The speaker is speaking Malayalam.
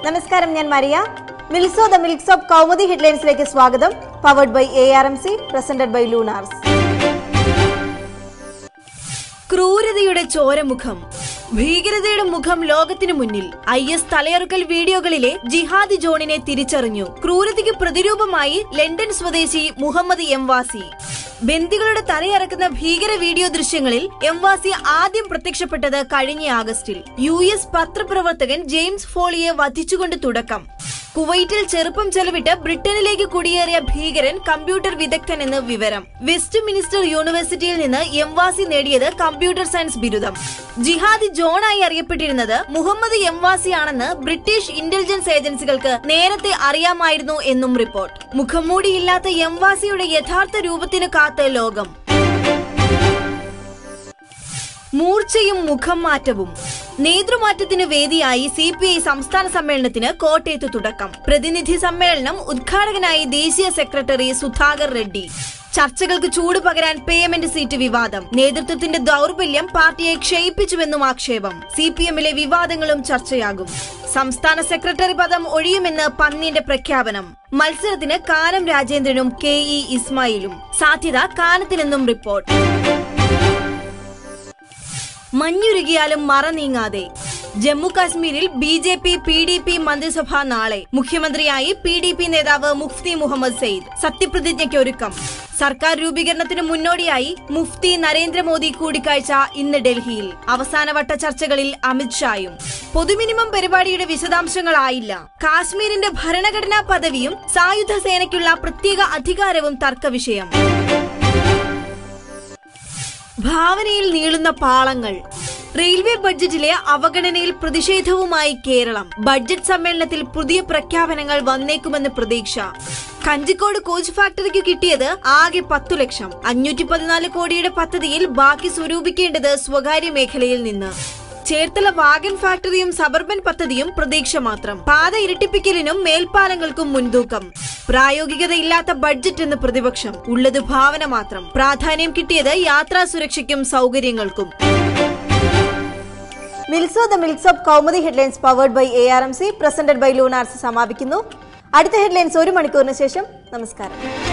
നമസ്കാരം ഞാൻ മരിയ മിൽസോ ദ മിൽക്സ് ഓഫ് കൗമുദി ഹെഡ്ലൈൻസിലേക്ക് സ്വാഗതം powered by A R M C presented by Lunars ക്രൂരതയുടെ ചോരമുഖം ഭീകരതയുടെ മുഖം ലോകത്തിനു മുന്നിൽ ഐ എസ് തലയറുക്കൽ വീഡിയോകളിലെ ജിഹാദി ജോണിനെ തിരിച്ചറിഞ്ഞു ക്രൂരതയ്ക്ക് പ്രതിരൂപമായി ലണ്ടൻ സ്വദേശി മുഹമ്മദ് എംവാസി ബന്ദികളുടെ തലയറക്കുന്ന ഭീകര വീഡിയോ ദൃശ്യങ്ങളിൽ എംവാസി ആദ്യം പ്രത്യക്ഷപ്പെട്ടത് കഴിഞ്ഞ ആഗസ്റ്റിൽ യു എസ് പത്രപ്രവർത്തകൻ ജെയിംസ് ഫോളിയെ വധിച്ചുകൊണ്ട് തുടക്കം കുവൈറ്റിൽ ചെറുപ്പം ചെലവിട്ട് ബ്രിട്ടനിലേക്ക് കുടിയേറിയ ഭീകരൻ കമ്പ്യൂട്ടർ വിദഗ്ധൻ എന്ന് വിവരം വെസ്റ്റ് മിനിസ്റ്റർ യൂണിവേഴ്സിറ്റിയിൽ നിന്ന് എംവാസി നേടിയത് കമ്പ്യൂട്ടർ സയൻസ് ബിരുദം ജിഹാദി ജോണായി അറിയപ്പെട്ടിരുന്നത് മുഹമ്മദ് എംവാസിയാണെന്ന് ബ്രിട്ടീഷ് ഇന്റലിജൻസ് ഏജൻസികൾക്ക് നേരത്തെ അറിയാമായിരുന്നു എന്നും റിപ്പോർട്ട് മുഖംമൂടിയില്ലാത്ത എംവാസിയുടെ യഥാർത്ഥ രൂപത്തിന് കാത്ത് ലോകം മൂർച്ചയും മുഖം മാറ്റവും നേതൃമാറ്റത്തിന് വേദിയായി സി പി ഐ സംസ്ഥാന സമ്മേളനത്തിന് കോട്ടയത്ത് തുടക്കം പ്രതിനിധി സമ്മേളനം ഉദ്ഘാടകനായി ദേശീയ സെക്രട്ടറി സുധാകർ റെഡ്ഡി ചർച്ചകൾക്ക് ചൂട് പകരാൻ പേയ്മെന്റ് സീറ്റ് വിവാദം നേതൃത്വത്തിന്റെ ദൗർബല്യം പാർട്ടിയെ ക്ഷയിപ്പിച്ചുവെന്നും ആക്ഷേപം സി പി എമ്മിലെ വിവാദങ്ങളും ചർച്ചയാകും സംസ്ഥാന സെക്രട്ടറി പദം ഒഴിയുമെന്ന് പന്നിന്റെ പ്രഖ്യാപനം മത്സരത്തിന് കാനം രാജേന്ദ്രനും കെ ഇ ഇസ്മായിലും സാധ്യത കാനത്തിനെന്നും റിപ്പോർട്ട് മഞ്ഞുരുകിയാലും മറ നീങ്ങാതെ ജമ്മു കാശ്മീരിൽ B J P P D P മന്ത്രിസഭ നാളെ മുഖ്യമന്ത്രിയായി പി ഡി പി നേതാവ് മുഫ്തി മുഹമ്മദ് സയ്യിദ് സത്യപ്രതിജ്ഞയ്ക്ക് ഒരുക്കം സർക്കാർ രൂപീകരണത്തിന് മുന്നോടിയായി മുഫ്തി നരേന്ദ്രമോദി കൂടിക്കാഴ്ച ഇന്ന് ഡൽഹിയിൽ അവസാനവട്ട ചർച്ചകളിൽ അമിത്ഷായും പൊതുമിനിമം പരിപാടിയുടെ വിശദാംശങ്ങളായില്ല കാശ്മീരിന്റെ ഭരണഘടനാ പദവിയും സായുധ സേനയ്ക്കുള്ള പ്രത്യേക അധികാരവും തർക്കവിഷയം ഭാവനയിൽ നീളുന്ന പാളങ്ങൾ റെയിൽവേ ബഡ്ജറ്റിലെ അവഗണനയിൽ പ്രതിഷേധവുമായി കേരളം ബഡ്ജറ്റ് സമ്മേളനത്തിൽ പുതിയ പ്രഖ്യാപനങ്ങൾ വന്നേക്കുമെന്ന് പ്രതീക്ഷ കഞ്ചിക്കോട് കോച്ച് ഫാക്ടറിക്ക് കിട്ടിയത് ആകെ പത്തു ലക്ഷം അഞ്ഞൂറ്റി പതിനാല് കോടിയുടെ പദ്ധതിയിൽ ബാക്കി സ്വരൂപിക്കേണ്ടത് സ്വകാര്യ മേഖലയിൽ നിന്ന് ചേർത്തല വാഗൻ ഫാക്ടറിയും സബർബൻ പദ്ധതിയും പ്രതീക്ഷ മാത്രം പാത ഇരട്ടിപ്പിക്കലിനും മേൽപ്പാലങ്ങൾക്കും മുൻതൂക്കം പ്രായോഗികതയില്ലാത്ത ബഡ്ജറ്റ് എന്ന് പ്രതിപക്ഷം ഉള്ളത് ഭാവന മാത്രം പ്രാധാന്യം കിട്ടിയത് യാത്രാ സുരക്ഷയ്ക്കും സൗകര്യങ്ങൾക്കും മിൽസോ the milks of Kaumudi headlines powered by A R M C presented by Lunars സമാപിക്കുന്നു അടുത്ത ഹെഡ്ലൈൻസ് ഒരു മണിക്കൂറിന് ശേഷം നമസ്കാരം